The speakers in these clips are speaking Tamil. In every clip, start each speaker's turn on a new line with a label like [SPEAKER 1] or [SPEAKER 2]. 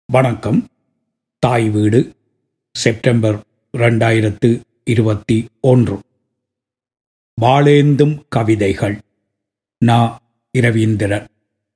[SPEAKER 1] வணக்கம் தாய் வீடு செப்டம்பர் ரெண்டாயிரத்து இருபத்தி ஒன்று வாளேந்தும் கவிதைகள் நா இரவீந்திரன்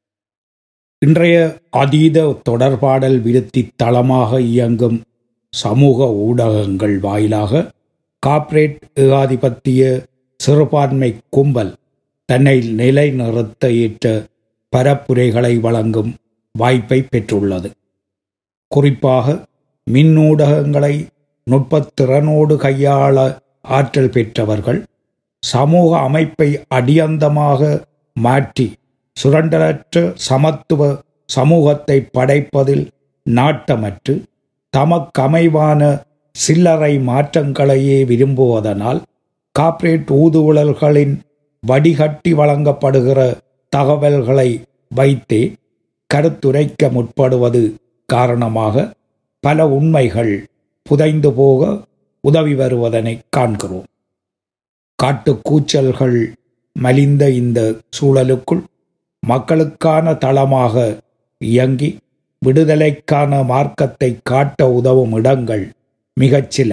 [SPEAKER 1] இன்றைய அதீத தொடர்பாடல் விருத்தி தளமாக இயங்கும் சமூக ஊடகங்கள் வாயிலாக கார்ப்பரேட் ஏகாதிபத்திய சிறுபான்மை கும்பல் தன்னை நிலைநிறுத்த ஏற்ற பரப்புரைகளை வழங்கும் வாய்ப்பை பெற்றுள்ளது குறிப்பாக மின்னூடகங்களை நுட்பத்திறனோடு கையாள ஆற்றல் பெற்றவர்கள் சமூக அமைப்பை அடியந்தமாக மாற்றி சுரண்டலற்ற சமத்துவ சமூகத்தை படைப்பதில் நாட்டமற்று தமக்கமைவான சில்லறை மாற்றங்களையே விரும்புவதனால் கார்ப்பரேட் ஊதுகுழல்களின் வடிகட்டி வழங்கப்படுகிற தகவல்களை வைத்தே கருத்துரைக்க முற்படுவது காரணமாக பல உண்மைகள் புதைந்து போக உதவி வருவதனை காண்கிறோம் காட்டுக்கூச்சல்கள் மலிந்த இந்த சூழலுக்குள் மக்களுக்கான தளமாக இயங்கி விடுதலைக்கான மார்க்கத்தை காட்ட உதவும் இடங்கள் மிகச் சில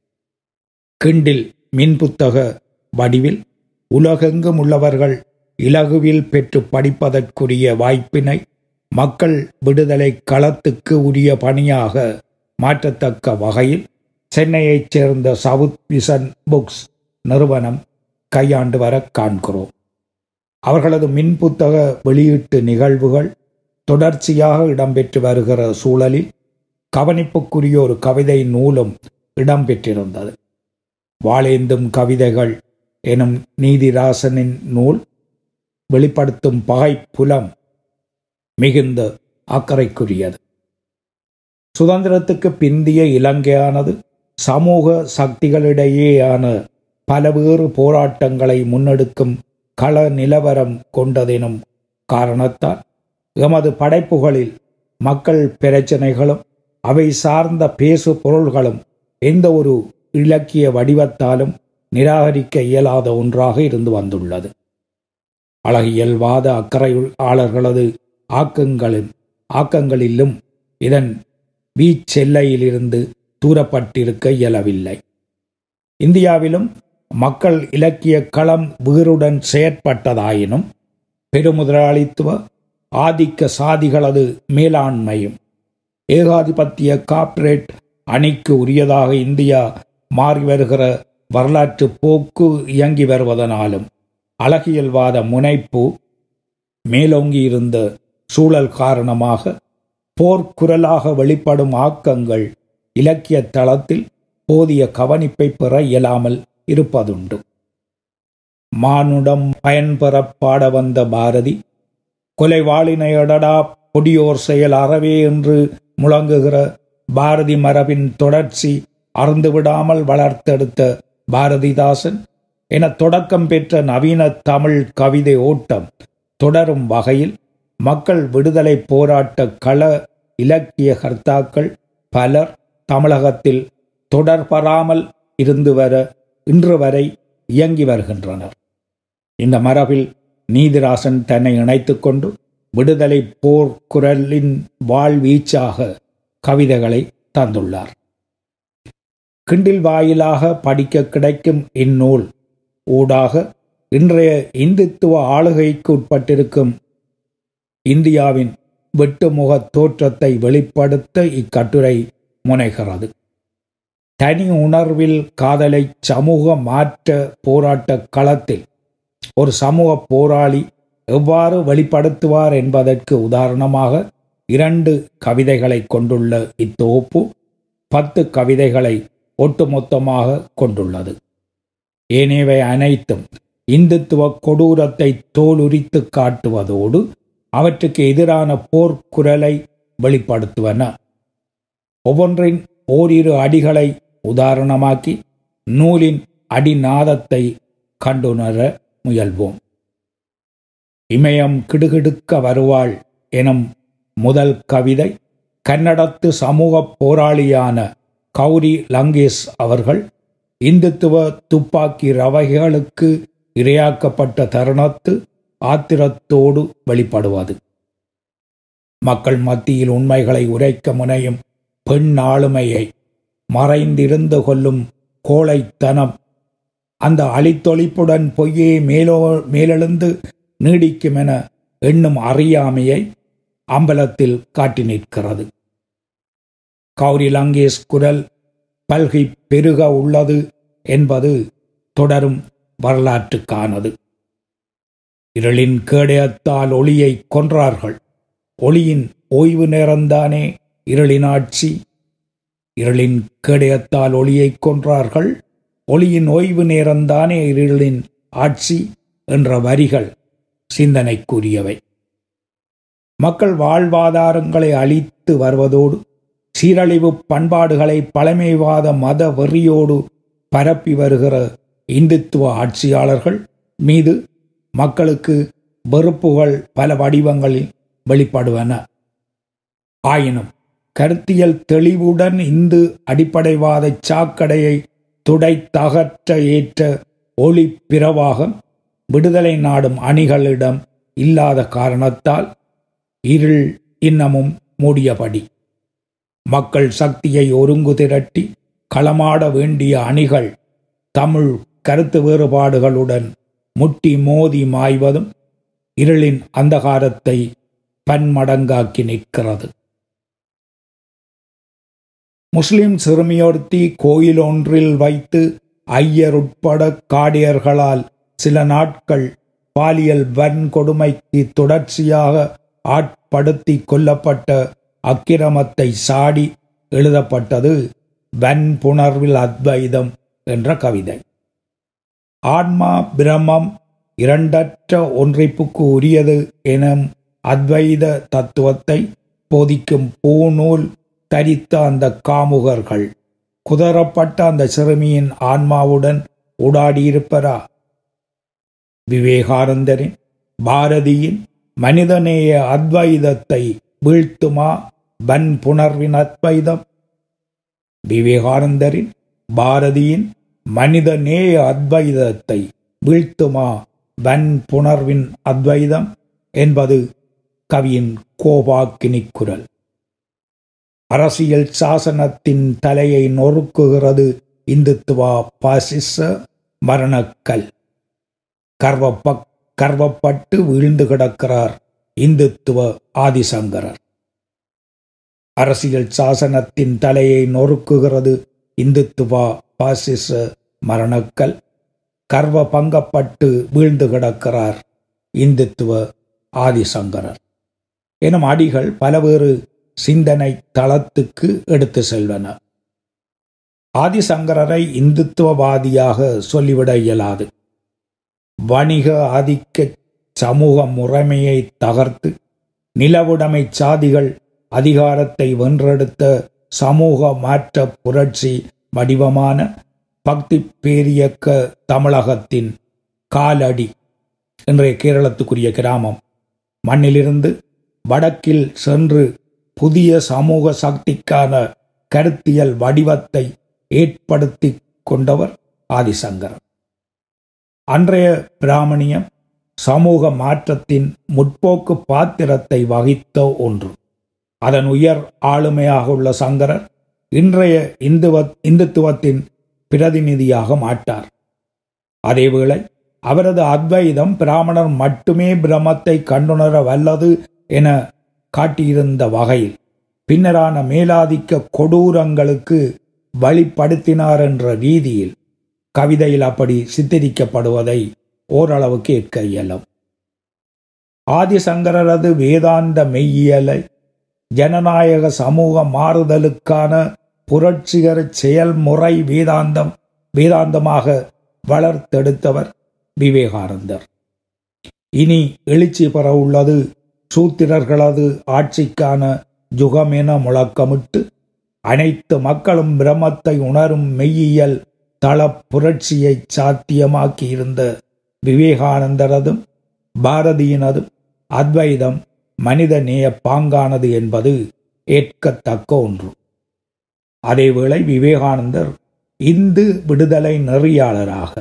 [SPEAKER 1] கிண்டில் மின்புத்தக வடிவில் உலகெங்கும் உள்ளவர்கள் இலகுவில் பெற்று படிப்பதற்குரிய வாய்ப்பினை மக்கள் விடுதலை களத்துக்கு உரிய பணியாக மாற்றத்தக்க வகையில் சென்னையைச் சேர்ந்த சவுத் விசன் புக்ஸ் நிறுவனம் கையாண்டு வர காண்கிறோம் அவர்களது மின்புத்தக வெளியீட்டு நிகழ்வுகள் தொடர்ச்சியாக இடம்பெற்று வருகிற சூழலில் கவனிப்புக்குரிய ஒரு கவிதை நூலும் இடம்பெற்றிருந்தது வாளேந்தும் கவிதைகள் எனும் நீதிராசனின் நூல் வெளிப்படுத்தும் பகை புலம் மிகுந்த அக்கறைக்குரியது சுதந்திரத்துக்கு பிந்திய இலங்கையானது சமூக சக்திகளிடையேயான பலவேறு போராட்டங்களை முன்னெடுக்கும் கள நிலவரம் கொண்டதெனும் காரணத்தால் எமது படைப்புகளில் மக்கள் பிரச்சனைகளும் அவை சார்ந்த பேசு பொருள்களும் எந்த ஒரு இலக்கிய வடிவத்தாலும் நிராகரிக்க இயலாத ஒன்றாக இருந்து வந்துள்ளது அழகியல்வாத அக்கறையாளர்களது ஆக்கங்களின் ஆக்கங்களிலும் இதன் வீச்செல்லையிலிருந்து தூரப்பட்டிருக்க இயலவில்லை இந்தியாவிலும் மக்கள் இலக்கிய களம் வீறுடன் செயற்பட்டதாயினும் பெருமுதலாளித்துவ ஆதிக்க சாதிகளது மேலாண்மையும் ஏகாதிபத்திய கார்ப்பரேட் அணிக்கு உரியதாக இந்தியா மாறி வருகிற வரலாற்று போக்கு இயங்கி வருவதனாலும் அழகியல்வாத முனைப்பு மேலோங்கியிருந்த சூழல் காரணமாக போர்க்குரலாக வெளிப்படும் ஆக்கங்கள் இலக்கிய தளத்தில் போதிய கவனிப்பை பெற இயலாமல் இருப்பதுண்டு மானுடம் பயன்பெற பாட வந்த பாரதி கொலைவாளினையடடா பொடியோர் செயல் அறவே என்று முழங்குகிற பாரதி மரபின் தொடர்ச்சி அறந்துவிடாமல் வளர்த்தெடுத்த பாரதிதாசன் என தொடக்கம் பெற்ற நவீன தமிழ் கவிதை ஓட்டம் தொடரும் வகையில் மக்கள் விடுதலை போராட்ட கள இலக்கிய கர்த்தாக்கள் பலர் தமிழகத்தில் தொடர்பெறாமல் இருந்து வர இன்று வரை இயங்கி வருகின்றனர் இந்த மரபில் நீதிராசன் தன்னை இணைத்துக் கொண்டு விடுதலை போர் குரலின் வாழ்வீச்சாக கவிதைகளை தந்துள்ளார் கிண்டில் வாயிலாக படிக்க கிடைக்கும் இந்நூல் ஊடாக இன்றைய இந்துத்துவ ஆளுகைக்கு உட்பட்டிருக்கும் இந்தியாவின் வெட்டுமுக தோற்றத்தை வெளிப்படுத்த இக்கட்டுரை முனைகிறது தனி உணர்வில் காதலை சமூக மாற்ற போராட்ட களத்தில் ஒரு சமூக போராளி எவ்வாறு வெளிப்படுத்துவார் என்பதற்கு உதாரணமாக இரண்டு கவிதைகளை கொண்டுள்ள இத்தொகுப்பு பத்து கவிதைகளை ஒட்டுமொத்தமாக கொண்டுள்ளது ஏனையவை அனைத்தும் இந்துத்துவ கொடூரத்தை தோலுரித்து காட்டுவதோடு அவற்றுக்கு எதிரான போர்க்குரலை வெளிப்படுத்துவன ஒவ்வொன்றின் ஓரிரு அடிகளை உதாரணமாக்கி நூலின் அடிநாதத்தை கண்டுணர முயல்வோம் இமயம் கிடுகிடுக்க வருவாள் எனும் முதல் கவிதை கன்னடத்து சமூக போராளியான கௌரி லங்கேஷ் அவர்கள் இந்துத்துவ துப்பாக்கி ரவைகளுக்கு இரையாக்கப்பட்ட தருணத்து ஆத்திரத்தோடு வெளிப்படுவது மக்கள் மத்தியில் உண்மைகளை உரைக்க முனையும் பெண் ஆளுமையை மறைந்திருந்து கொள்ளும் கோழைத்தனம் அந்த அழித்தொழிப்புடன் பொய்யே மேலோ மேலெழுந்து நீடிக்கும் என எண்ணும் அறியாமையை அம்பலத்தில் காட்டி நிற்கிறது கௌரி லங்கேஷ் குரல் பல்கி பெருக உள்ளது என்பது தொடரும் வரலாற்றுக்கானது இருளின் கேடயத்தால் ஒளியை கொன்றார்கள் ஒளியின் ஓய்வு நேரம்தானே இருளின் ஆட்சி இருளின் கேடயத்தால் ஒளியை கொன்றார்கள் ஒளியின் ஓய்வு நேரம்தானே இருளின் ஆட்சி என்ற வரிகள் சிந்தனைக்குரியவை மக்கள் வாழ்வாதாரங்களை அழித்து வருவதோடு சீரழிவு பண்பாடுகளை பழமைவாத மத வெறியோடு பரப்பி வருகிற இந்துத்துவ ஆட்சியாளர்கள் மீது மக்களுக்கு வெறுப்புகள் பல வடிவங்களில் வெளிப்படுவன ஆயினும் கருத்தியல் தெளிவுடன் இந்து அடிப்படைவாத சாக்கடையை துடைத்தகற்ற ஏற்ற ஒளி பிரவாகம் விடுதலை நாடும் அணிகளிடம் இல்லாத காரணத்தால் இருள் இன்னமும் மூடியபடி மக்கள் சக்தியை ஒருங்கு திரட்டி களமாட வேண்டிய அணிகள் தமிழ் கருத்து வேறுபாடுகளுடன் முட்டி மோதி மாய்வதும் இருளின் அந்தகாரத்தை பன்மடங்காக்கி நிற்கிறது முஸ்லிம் சிறுமியொருத்தி கோயில் ஒன்றில் வைத்து ஐயர் உட்பட காடியர்களால் சில நாட்கள் பாலியல் வன்கொடுமைக்கு தொடர்ச்சியாக ஆட்படுத்தி கொல்லப்பட்ட அக்கிரமத்தை சாடி எழுதப்பட்டது வன்புணர்வில் அத்வைதம் என்ற கவிதை ஆன்மா பிரம்மம் இரண்டற்ற ஒன்றிப்புக்கு உரியது எனும் அத்வைத தத்துவத்தை போதிக்கும் பூநூல் தரித்த அந்த காமுகர்கள் குதறப்பட்ட அந்த சிறுமியின் ஆன்மாவுடன் ஊடாடியிருப்பரா விவேகானந்தரின் பாரதியின் மனிதநேய அத்வைதத்தை வீழ்த்துமா வன்புணர்வின் அத்வைதம் விவேகானந்தரின் பாரதியின் மனித நேய அத்வைதத்தை வீழ்த்துமா வன்புணர்வின் அத்வைதம் என்பது கவியின் கோபாக்கினி குரல் அரசியல் சாசனத்தின் தலையை நொறுக்குகிறது இந்துத்துவா பாசிச மரணக்கல் கர்வப்ப கர்வப்பட்டு வீழ்ந்து கிடக்கிறார் இந்துத்துவ ஆதிசங்கரர் அரசியல் சாசனத்தின் தலையை நொறுக்குகிறது இந்துத்துவா பாசிச மரணக்கல் கர்வ பங்கப்பட்டு வீழ்ந்து கிடக்கிறார் இந்துத்துவ ஆதிசங்கரர் எனும் அடிகள் பலவேறு சிந்தனை தளத்துக்கு எடுத்து செல்வன ஆதிசங்கரரை இந்துத்துவவாதியாக சொல்லிவிட இயலாது வணிக ஆதிக்க சமூக முறைமையை தகர்த்து நிலவுடைமை சாதிகள் அதிகாரத்தை வென்றெடுத்த சமூக மாற்ற புரட்சி வடிவமான பக்தி பேரியக்க தமிழகத்தின் காலடி இன்றைய கேரளத்துக்குரிய கிராமம் மண்ணிலிருந்து வடக்கில் சென்று புதிய சமூக சக்திக்கான கருத்தியல் வடிவத்தை ஏற்படுத்தி கொண்டவர் ஆதிசங்கரன் அன்றைய பிராமணியம் சமூக மாற்றத்தின் முற்போக்கு பாத்திரத்தை வகித்த ஒன்று அதன் உயர் ஆளுமையாக உள்ள சங்கரர் இன்றைய இந்துவ இந்துத்துவத்தின் பிரதிநிதியாக மாட்டார் அதேவேளை அவரது அத்வைதம் பிராமணர் மட்டுமே பிரமத்தை கண்டுணர வல்லது என காட்டியிருந்த வகையில் பின்னரான மேலாதிக்க கொடூரங்களுக்கு வழிப்படுத்தினார் என்ற ரீதியில் கவிதையில் அப்படி சித்தரிக்கப்படுவதை ஓரளவுக்கு ஏற்க இயலும் ஆதிசங்கரரது வேதாந்த மெய்யியலை ஜனநாயக சமூக மாறுதலுக்கான புரட்சிகர செயல்முறை வேதாந்தம் வேதாந்தமாக வளர்த்தெடுத்தவர் விவேகானந்தர் இனி எழுச்சி பெற உள்ளது சூத்திரர்களது ஆட்சிக்கான யுகம் என முழக்கமிட்டு அனைத்து மக்களும் பிரம்மத்தை உணரும் மெய்யியல் தள புரட்சியை சாத்தியமாக்கி இருந்த விவேகானந்தரதும் பாரதியினதும் அத்வைதம் மனித நேய பாங்கானது என்பது ஏற்கத்தக்க ஒன்று அதேவேளை விவேகானந்தர் இந்து விடுதலை நெறியாளராக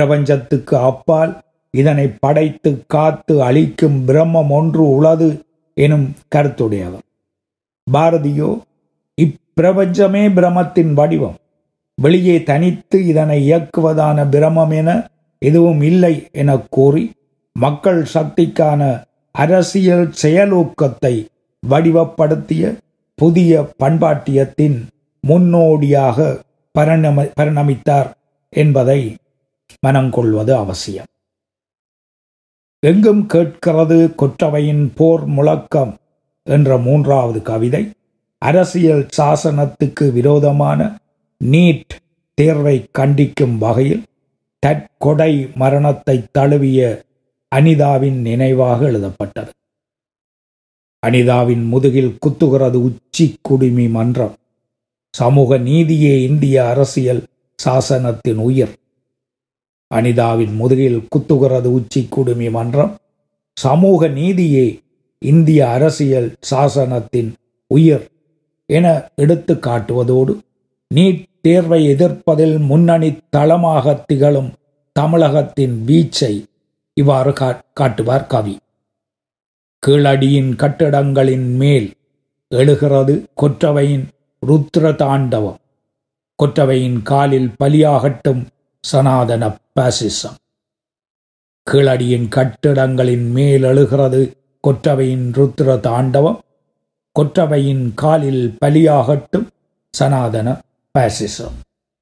[SPEAKER 1] பிரபஞ்சத்துக்கு அப்பால் இதனை படைத்து காத்து அழிக்கும் பிரம்மம் ஒன்று உளது எனும் கருத்துடையவர் பாரதியோ இப்பிரபஞ்சமே பிரமத்தின் வடிவம் வெளியே தனித்து இதனை இயக்குவதான பிரமம் என எதுவும் இல்லை என கூறி மக்கள் சக்திக்கான அரசியல் செயலூக்கத்தை வடிவப்படுத்திய புதிய பண்பாட்டியத்தின் முன்னோடியாக பரிணம பரிணமித்தார் என்பதை மனங்கொள்வது அவசியம் எங்கும் கேட்கிறது கொற்றவையின் போர் முழக்கம் என்ற மூன்றாவது கவிதை அரசியல் சாசனத்துக்கு விரோதமான நீட் தேர்வை கண்டிக்கும் வகையில் தற்கொடை மரணத்தை தழுவிய அனிதாவின் நினைவாக எழுதப்பட்டது அனிதாவின் முதுகில் குத்துகிறது உச்சி குடிமி மன்றம் சமூக நீதியே இந்திய அரசியல் சாசனத்தின் உயிர் அனிதாவின் முதுகில் குத்துகிறது உச்சி குடுமி மன்றம் சமூக நீதியே இந்திய அரசியல் சாசனத்தின் உயிர் என எடுத்து காட்டுவதோடு நீட் தேர்வை எதிர்ப்பதில் முன்னணி தளமாக திகழும் தமிழகத்தின் வீச்சை இவ்வாறு காட்டுவார் கவி கீழடியின் கட்டிடங்களின் மேல் எழுகிறது கொற்றவையின் ருத்ர தாண்டவம் கொற்றவையின் காலில் பலியாகட்டும் சனாதன பாசிசம் கீழடியின் கட்டிடங்களின் மேல் எழுகிறது கொற்றவையின் ருத்ர தாண்டவம் கொற்றவையின் காலில் பலியாகட்டும் சனாதன பாசிசம்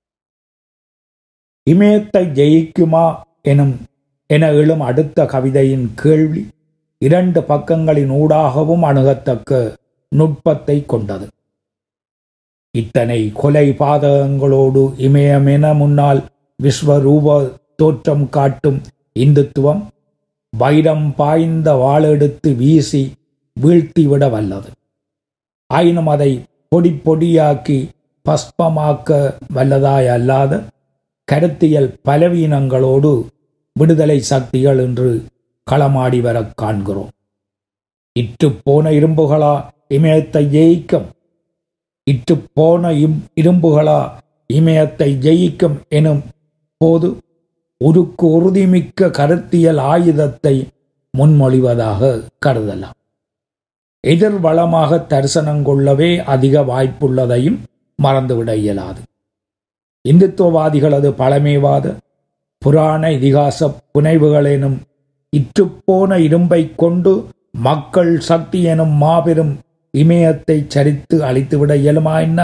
[SPEAKER 1] இமயத்தை ஜெயிக்குமா எனும் என எழும் அடுத்த கவிதையின் கேள்வி இரண்டு பக்கங்களின் ஊடாகவும் அணுகத்தக்க நுட்பத்தை கொண்டது இத்தனை கொலை பாதகங்களோடு இமயமென முன்னால் விஸ்வரூப தோற்றம் காட்டும் இந்துத்துவம் வைரம் பாய்ந்த வாளெடுத்து வீசி வீழ்த்திவிட வல்லது ஆயினும் அதை பொடி பொடியாக்கி பஸ்பமாக்க வல்லதாய் அல்லாத கருத்தியல் பலவீனங்களோடு விடுதலை சக்திகள் என்று களமாடி வர காண்கிறோம் இட்டு போன இரும்புகளா இமயத்தை ஜெயிக்கும் இட்டு போன இரும்புகளா இமயத்தை ஜெயிக்கும் எனும் போது உருக்கு உறுதிமிக்க கருத்தியல் ஆயுதத்தை முன்மொழிவதாக கருதலாம் எதிர்வளமாக தரிசனம் கொள்ளவே அதிக வாய்ப்புள்ளதையும் மறந்துவிட இயலாது இந்துத்துவவாதிகளது பழமைவாத புராண இதிகாச புனைவுகள் எனும் இற்றுப்போன இரும்பை கொண்டு மக்கள் சக்தி எனும் மாபெரும் இமயத்தை சரித்து அழித்துவிட இயலுமா என்ன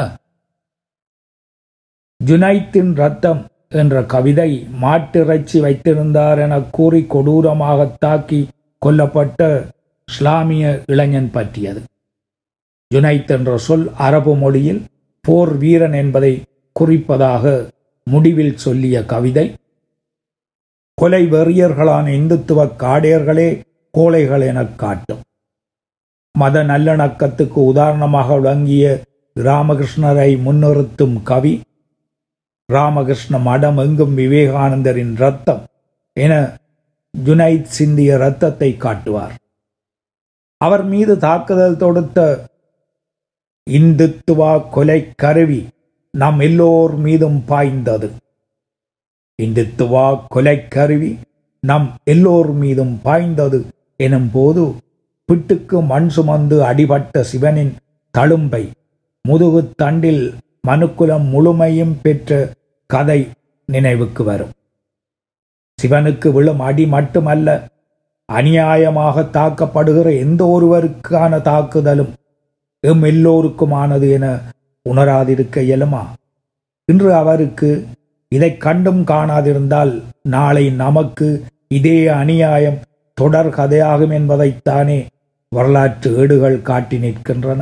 [SPEAKER 1] ஜுனைத்தின் ரத்தம் என்ற கவிதை மாட்டிறைச்சி வைத்திருந்தார் என கூறி கொடூரமாக தாக்கி கொல்லப்பட்ட இஸ்லாமிய இளைஞன் பற்றியது ஜுனைத் என்ற சொல் அரபு மொழியில் போர் வீரன் என்பதை குறிப்பதாக முடிவில் சொல்லிய கவிதை கொலை வெறியர்களான இந்துத்துவ காடையர்களே கோழைகள் எனக் காட்டும் மத நல்லிணக்கத்துக்கு உதாரணமாக விளங்கிய ராமகிருஷ்ணரை முன்னிறுத்தும் கவி ராமகிருஷ்ண மடம் எங்கும் விவேகானந்தரின் ரத்தம் என ஜுனைத் சிந்திய ரத்தத்தை காட்டுவார் அவர் மீது தாக்குதல் தொடுத்த இந்துத்துவா கொலை கருவி நம் எல்லோர் மீதும் பாய்ந்தது இந்துத்துவா கொலை கருவி நம் எல்லோர் மீதும் பாய்ந்தது எனும் போது பிட்டுக்கு மண் சுமந்து அடிபட்ட சிவனின் தழும்பை முதுகு தண்டில் மனுக்குலம் முழுமையும் பெற்ற கதை நினைவுக்கு வரும் சிவனுக்கு விழும் அடி மட்டுமல்ல அநியாயமாக தாக்கப்படுகிற எந்த ஒருவருக்கான தாக்குதலும் எம் எல்லோருக்குமானது என உணராதிருக்க இயலுமா இன்று அவருக்கு இதை கண்டும் காணாதிருந்தால் நாளை நமக்கு இதே அநியாயம் தொடர் கதையாகும் என்பதைத்தானே வரலாற்று ஏடுகள் காட்டி நிற்கின்றன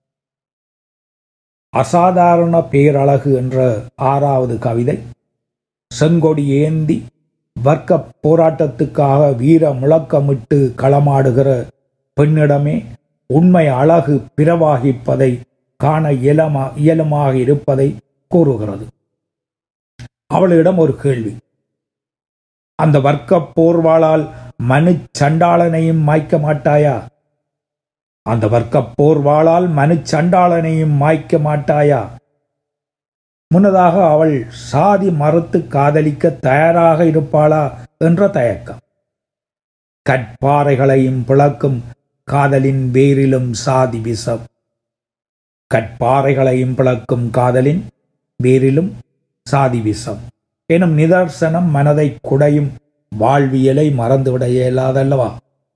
[SPEAKER 1] அசாதாரண பேரழகு என்ற ஆறாவது கவிதை செங்கொடி ஏந்தி வர்க்க போராட்டத்துக்காக வீர முழக்கமிட்டு களமாடுகிற பெண்ணிடமே உண்மை அழகு பிறவாகிப்பதை காண இயலமா இயலுமாக இருப்பதை கூறுகிறது அவளிடம் ஒரு கேள்வி அந்த வர்க்க போர்வாளால் மனு சண்டாளனையும் மாய்க்க மாட்டாயா அந்த வர்க்க போர்வாளால் மனு சண்டாளனையும் மாய்க்க மாட்டாயா முன்னதாக அவள் சாதி மறுத்து காதலிக்க தயாராக இருப்பாளா என்ற தயக்கம் கற்பாறைகளையும் பிளக்கும் காதலின் வேரிலும் சாதி விஷம் கற்பாறைகளையும் பிளக்கும் காதலின் வேரிலும் சாதி விஷம் எனும் நிதர்சனம் மனதை குடையும் வாழ்வியலை மறந்துவிட இயலாதல்லவா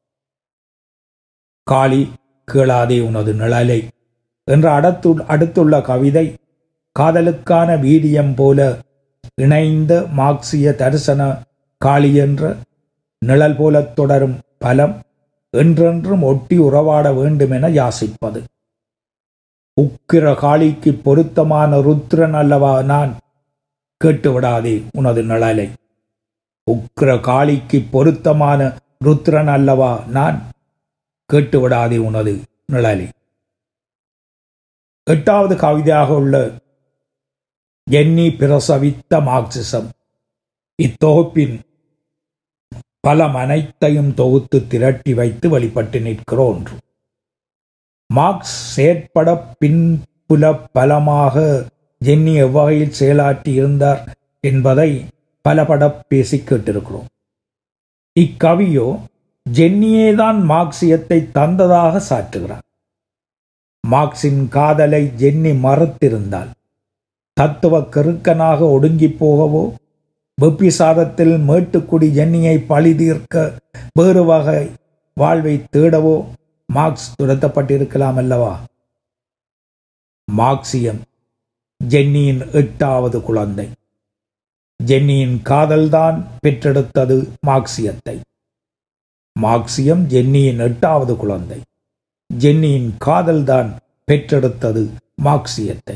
[SPEAKER 1] காளி கேளாதே உனது நிழலை என்ற அடுத்து அடுத்துள்ள கவிதை காதலுக்கான வீரியம் போல இணைந்த மார்க்சிய தரிசன காளி என்ற நிழல் போல தொடரும் பலம் என்றென்றும் ஒட்டி உறவாட வேண்டும் என யாசிப்பது உக்கிர காளிக்கு பொருத்தமான ருத்ரன் அல்லவா நான் கேட்டுவிடாதே உனது நிழலை உக்கிர காளிக்கு பொருத்தமான ருத்ரன் அல்லவா நான் கேட்டுவிடாதே உனது நிழலை எட்டாவது கவிதையாக உள்ள எண்ணி பிரசவித்த மார்க்சிசம் இத்தொகுப்பின் பலம் அனைத்தையும் தொகுத்து திரட்டி வைத்து வழிபட்டு நிற்கிற ஒன்று மார்க்ஸ் செயற்பட பின்புல பலமாக ஜென்னி எவ்வகையில் செயலாற்றி இருந்தார் என்பதை பலபட பேசி கேட்டிருக்கிறோம் இக்கவியோ ஜென்னியேதான் மார்க்சியத்தை தந்ததாக சாற்றுகிறார் மார்க்சின் காதலை ஜென்னி மறுத்திருந்தால் தத்துவ கருக்கனாக ஒடுங்கி போகவோ வெப்பிசாதத்தில் மேட்டுக்குடி ஜென்னியை பழி தீர்க்க வேறு வகை வாழ்வை தேடவோ மார்க்ஸ் துரத்தப்பட்டிருக்கலாம் அல்லவா மார்க்சியம் ஜென்னியின் எட்டாவது குழந்தை ஜென்னியின் காதல்தான் பெற்றெடுத்தது மார்க்சியத்தை மார்க்சியம் ஜென்னியின் எட்டாவது குழந்தை ஜென்னியின் காதல்தான் பெற்றெடுத்தது மார்க்சியத்தை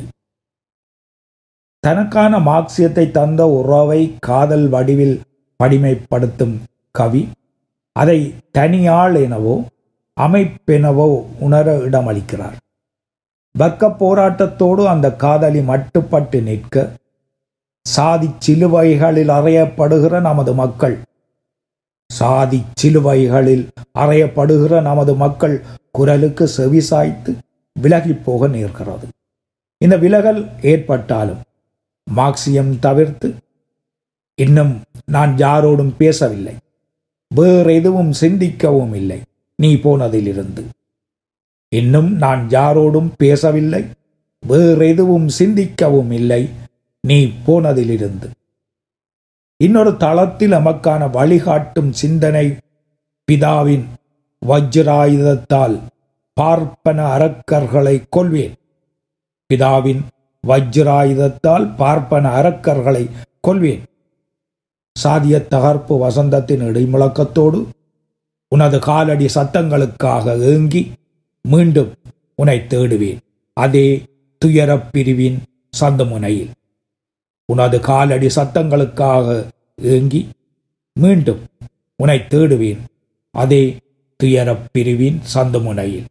[SPEAKER 1] தனக்கான மார்க்சியத்தை தந்த உறவை காதல் வடிவில் படிமைப்படுத்தும் கவி அதை தனியாள் எனவோ அமைப்பெனவோ உணர இடமளிக்கிறார் வர்க்க போராட்டத்தோடு அந்த காதலி மட்டுப்பட்டு நிற்க சாதி சிலுவைகளில் அறையப்படுகிற நமது மக்கள் சாதி சிலுவைகளில் அறையப்படுகிற நமது மக்கள் குரலுக்கு செவிசாய்த்து விலகி போக நேர்கிறது இந்த விலகல் ஏற்பட்டாலும் மார்க்சியம் தவிர்த்து இன்னும் நான் யாரோடும் பேசவில்லை வேறு எதுவும் சிந்திக்கவும் இல்லை நீ போனதிலிருந்து இன்னும் நான் யாரோடும் பேசவில்லை வேறு எதுவும் சிந்திக்கவும் இல்லை நீ போனதிலிருந்து இன்னொரு தளத்தில் நமக்கான வழிகாட்டும் சிந்தனை பிதாவின் வஜ்ராயுதத்தால் பார்ப்பன அரக்கர்களை கொள்வேன் பிதாவின் வஜ்ராயுதத்தால் பார்ப்பன அரக்கர்களை கொள்வேன் சாதிய தகர்ப்பு வசந்தத்தின் இடைமுழக்கத்தோடு உனது காலடி சத்தங்களுக்காக ஏங்கி மீண்டும் உன்னை தேடுவேன் அதே துயரப் பிரிவின் சந்தமுனையில் உனது காலடி சத்தங்களுக்காக ஏங்கி மீண்டும் உன்னை தேடுவேன் அதே துயரப் பிரிவின் சந்தமுனையில்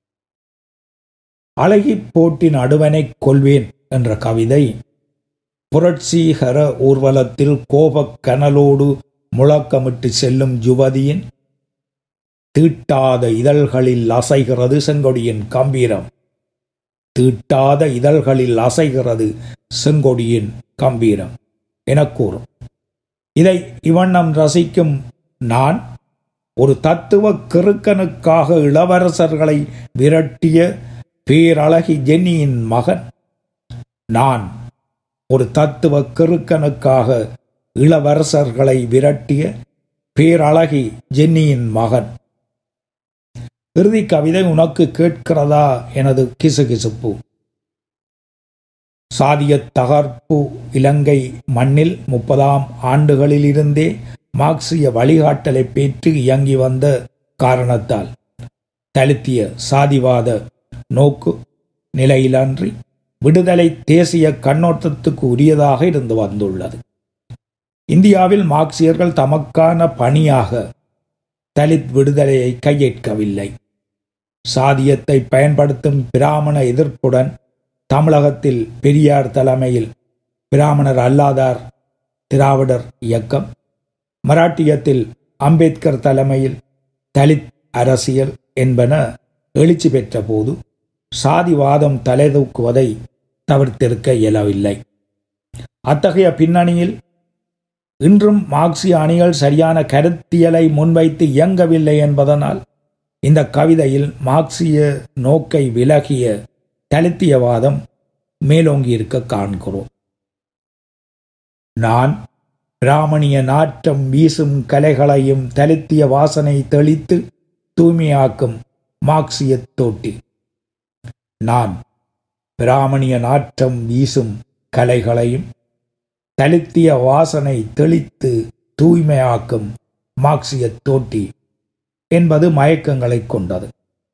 [SPEAKER 1] அழகி போட்டின் அடுவனைக் கொள்வேன் என்ற கவிதை புரட்சிகர ஊர்வலத்தில் கோபக் கனலோடு முழக்கமிட்டு செல்லும் யுவதியின் தீட்டாத இதழ்களில் அசைகிறது செங்கொடியின் கம்பீரம் தீட்டாத இதழ்களில் அசைகிறது செங்கொடியின் கம்பீரம் எனக் கூறும் இதை இவண்ணம் ரசிக்கும் நான் ஒரு தத்துவ கிறுக்கனுக்காக இளவரசர்களை விரட்டிய பேரழகி ஜென்னியின் மகன் நான் ஒரு தத்துவ கிறுக்கனுக்காக இளவரசர்களை விரட்டிய பேரழகி ஜென்னியின் மகன் இறுதி கவிதை உனக்கு கேட்கிறதா எனது கிசுகிசுப்பு சாதிய தகர்ப்பு இலங்கை மண்ணில் முப்பதாம் ஆண்டுகளிலிருந்தே மார்க்சிய வழிகாட்டலை பெற்று இயங்கி வந்த காரணத்தால் தழுத்திய சாதிவாத நோக்கு நிலையிலன்றி விடுதலை தேசிய கண்ணோட்டத்துக்கு உரியதாக இருந்து வந்துள்ளது இந்தியாவில் மார்க்சியர்கள் தமக்கான பணியாக தலித் விடுதலையை கையேற்கவில்லை சாதியத்தை பயன்படுத்தும் பிராமண எதிர்ப்புடன் தமிழகத்தில் பெரியார் தலைமையில் பிராமணர் அல்லாதார் திராவிடர் இயக்கம் மராட்டியத்தில் அம்பேத்கர் தலைமையில் தலித் அரசியல் என்பன எழுச்சி பெற்ற போது சாதிவாதம் தலைதூக்குவதை தவிர்த்திருக்க இயலவில்லை அத்தகைய பின்னணியில் இன்றும் மார்க்சிய அணிகள் சரியான கருத்தியலை முன்வைத்து இயங்கவில்லை என்பதனால் இந்த கவிதையில் மார்க்சிய நோக்கை விலகிய தலித்தியவாதம் மேலோங்கியிருக்க காண்கிறோம் நான் பிராமணிய நாற்றம் வீசும் கலைகளையும் தலித்திய வாசனை தெளித்து தூய்மையாக்கும் மார்க்சிய தோட்டி நான் பிராமணிய நாற்றம் வீசும் கலைகளையும் தலித்திய வாசனை தெளித்து தூய்மையாக்கும் மார்க்சிய தோட்டி என்பது மயக்கங்களை கொண்டது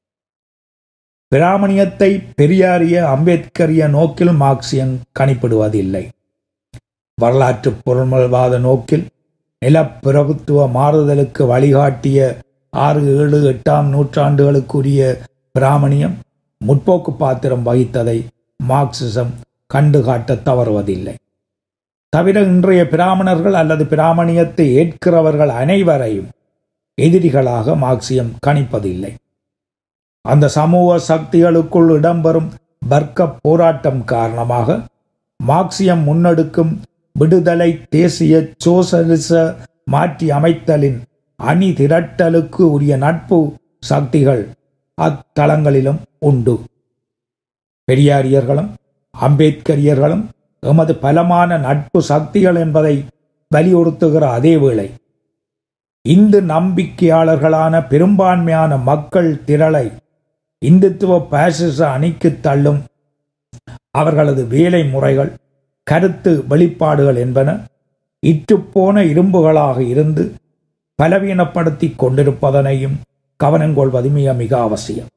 [SPEAKER 1] பிராமணியத்தை பெரியாரிய அம்பேத்கரிய நோக்கில் மார்க்சியம் கணிப்பிடுவதில்லை வரலாற்று பொருள்மல்வாத நோக்கில் நிலப்பிரபுத்துவ மாறுதலுக்கு வழிகாட்டிய ஆறு ஏழு எட்டாம் நூற்றாண்டுகளுக்குரிய பிராமணியம் முற்போக்கு பாத்திரம் வகித்ததை மார்க்சிசம் கண்டுகாட்ட தவறுவதில்லை தவிர இன்றைய பிராமணர்கள் அல்லது பிராமணியத்தை ஏற்கிறவர்கள் அனைவரையும் எதிரிகளாக மார்க்சியம் கணிப்பதில்லை அந்த சமூக சக்திகளுக்குள் இடம்பெறும் வர்க்க போராட்டம் காரணமாக மார்க்சியம் முன்னெடுக்கும் விடுதலை தேசிய சோசலிச மாற்றி அமைத்தலின் அணி திரட்டலுக்கு உரிய நட்பு சக்திகள் அத்தளங்களிலும் உண்டு பெரியாரியர்களும் அம்பேத்கரியர்களும் எமது பலமான நட்பு சக்திகள் என்பதை வலியுறுத்துகிற அதே வேளை இந்து நம்பிக்கையாளர்களான பெரும்பான்மையான மக்கள் திரளை இந்துத்துவ பாசிச அணிக்கு தள்ளும் அவர்களது வேலை முறைகள் கருத்து வெளிப்பாடுகள் என்பன இற்றுப்போன இரும்புகளாக இருந்து பலவீனப்படுத்தி கொண்டிருப்பதனையும் கவனங்கொள்வது மிக மிக அவசியம்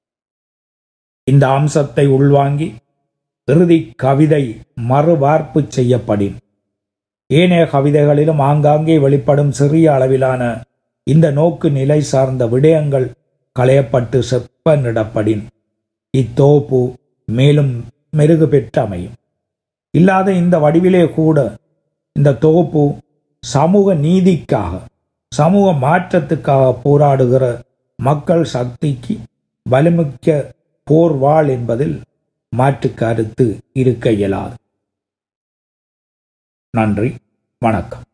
[SPEAKER 1] இந்த அம்சத்தை உள்வாங்கி இறுதி கவிதை மறுவார்ப்பு செய்யப்படின் ஏனைய கவிதைகளிலும் ஆங்காங்கே வெளிப்படும் சிறிய அளவிலான இந்த நோக்கு நிலை சார்ந்த விடயங்கள் களையப்பட்டு செப்பனிடப்படின் இத்தோப்பு மேலும் மெருகு பெற்று அமையும் இல்லாத இந்த வடிவிலே கூட இந்த தொகுப்பு சமூக நீதிக்காக சமூக மாற்றத்துக்காக போராடுகிற மக்கள் சக்திக்கு வலிமிக்க போர்வாள் என்பதில் மாற்று கருத்து இருக்க இயலாது நன்றி வணக்கம்